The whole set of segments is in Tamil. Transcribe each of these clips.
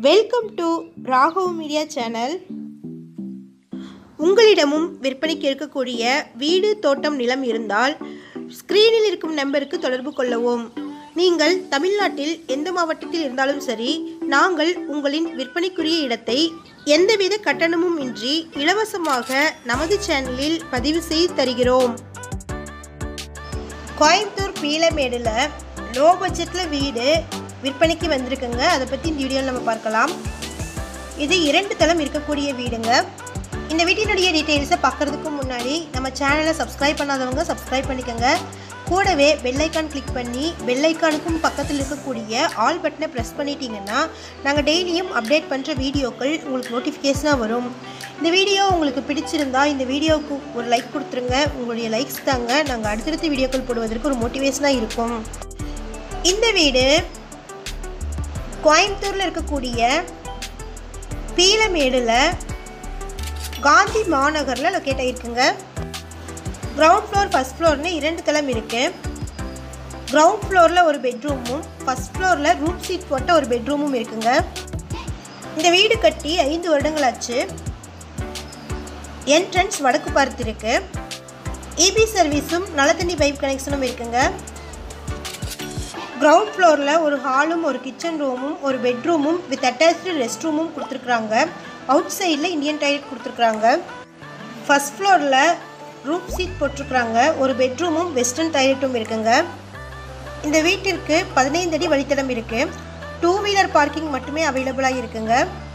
welcome to Raghav media channel உங்களிடமும் விற்பனைக்கு இருக்கக்கூடிய வீடு தோட்டம் நிலம் இருந்தால் ஸ்க்ரீனில் இருக்கும் நம்பருக்கு தொடர்பு கொள்ளவும் நீங்கள் தமிழ்நாட்டில் எந்த மாவட்டத்தில் இருந்தாலும் சரி நாங்கள் உங்களின் விற்பனைக்குரிய இடத்தை எந்தவித கட்டணமும் இன்றி இலவசமாக நமது சேனலில் பதிவு செய்து தருகிறோம் கோயம்புத்தூர் பீலமேடில் லோ பட்ஜெட்டில் வீடு விற்பனைக்கு வந்திருக்குங்க அதை பற்றி இந்த வீடியோவில் நம்ம பார்க்கலாம் இது இரண்டு தளம் இருக்கக்கூடிய வீடுங்க இந்த வீட்டினுடைய டீட்டெயில்ஸை பார்க்குறதுக்கு முன்னாடி நம்ம சேனலை சப்ஸ்கிரைப் பண்ணாதவங்க சப்ஸ்கிரைப் பண்ணிக்கோங்க கூடவே பெல்லைக்கான் கிளிக் பண்ணி பெல்லைக்கானுக்கும் பக்கத்தில் இருக்கக்கூடிய ஆல் பட்டனை ப்ரெஸ் பண்ணிட்டீங்கன்னா நாங்கள் டெய்லியும் அப்டேட் பண்ணுற வீடியோக்கள் உங்களுக்கு நோட்டிஃபிகேஷனாக வரும் இந்த வீடியோ உங்களுக்கு பிடிச்சிருந்தா இந்த வீடியோவுக்கு ஒரு லைக் கொடுத்துருங்க உங்களுடைய லைக்ஸ் தாங்க நாங்கள் அடுத்தடுத்த வீடியோக்கள் போடுவதற்கு ஒரு மோட்டிவேஷனாக இருக்கும் இந்த வீடு கோயம்புத்தூரில் இருக்கக்கூடிய பீலமேடில் காந்தி மாநகரில் லொக்கேட் ஆகிருக்குங்க கிரவுண்ட் ஃப்ளோர் ஃபஸ்ட் ஃப்ளோர்னு இரண்டு தளம் இருக்குது கிரவுண்ட் ஃப்ளோரில் ஒரு பெட்ரூமும் ஃபஸ்ட் ஃப்ளோரில் ரூம் சீட் போட்ட ஒரு பெட்ரூமும் இருக்குங்க இந்த வீடு கட்டி ஐந்து வருடங்களாச்சு என்ட்ரன்ஸ் வடக்கு பார்த்து இருக்கு இபி சர்வீஸும் நல்ல தண்ணி பைப் கனெக்ஷனும் இருக்குங்க கிரவுண்ட் ஃப்ளோரில் ஒரு ஹாலும் ஒரு கிச்சன் ரூமும் ஒரு பெட்ரூமும் வித் அட்டாச்சு ரெஸ்ட் ரூமும் கொடுத்துருக்குறாங்க அவுட் சைடில் இந்தியன் டாய்லெட் கொடுத்துருக்குறாங்க ஃபஸ்ட் ஃப்ளோரில் ரூம் சீட் போட்டிருக்குறாங்க ஒரு பெட்ரூமும் வெஸ்டர்ன் டாய்லெட்டும் இருக்குங்க இந்த வீட்டிற்கு பதினைந்து அடி வழித்தடம் இருக்குது டூ வீலர் பார்க்கிங் மட்டுமே அவைலபிளாக இருக்குங்க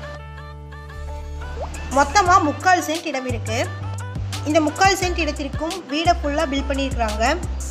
மொத்தமாக முக்கால் சென்ட் இடம் இருக்குது இந்த முக்கால் சென்ட் இடத்திற்கும் வீடை ஃபுல்லாக பில் பண்ணியிருக்கிறாங்க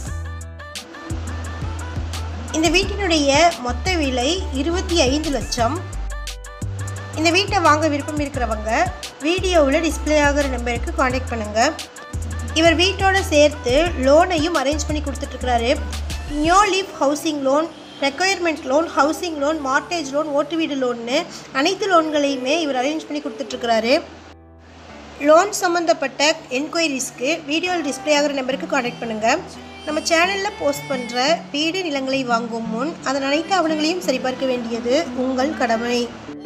இந்த வீட்டினுடைய மொத்த விலை இருபத்தி ஐந்து லட்சம் இந்த வீட்டை வாங்க விருப்பம் இருக்கிறவங்க வீடியோவில் டிஸ்பிளே ஆகிற நம்பருக்கு காண்டாக்ட் பண்ணுங்கள் இவர் வீட்டோட சேர்த்து லோனையும் அரேஞ்ச் பண்ணி கொடுத்துட்ருக்கிறாரு neo leaf housing loan requirement loan housing loan mortgage loan ஓட்டு வீடு லோன்னு அனைத்து லோன்களையுமே இவர் அரேஞ்ச் பண்ணி கொடுத்துட்ருக்கிறாரு லோன் சம்மந்தப்பட்ட என்கொயரிஸ்க்கு வீடியோவில் டிஸ்பிளே ஆகிற நம்பருக்கு காண்டாக்ட் பண்ணுங்கள் நம்ம சேனலில் போஸ்ட் பண்ணுற வீடு நிலங்களை வாங்கும் முன் அதன் அனைத்து ஆவணங்களையும் சரிபார்க்க வேண்டியது உங்கள் கடமை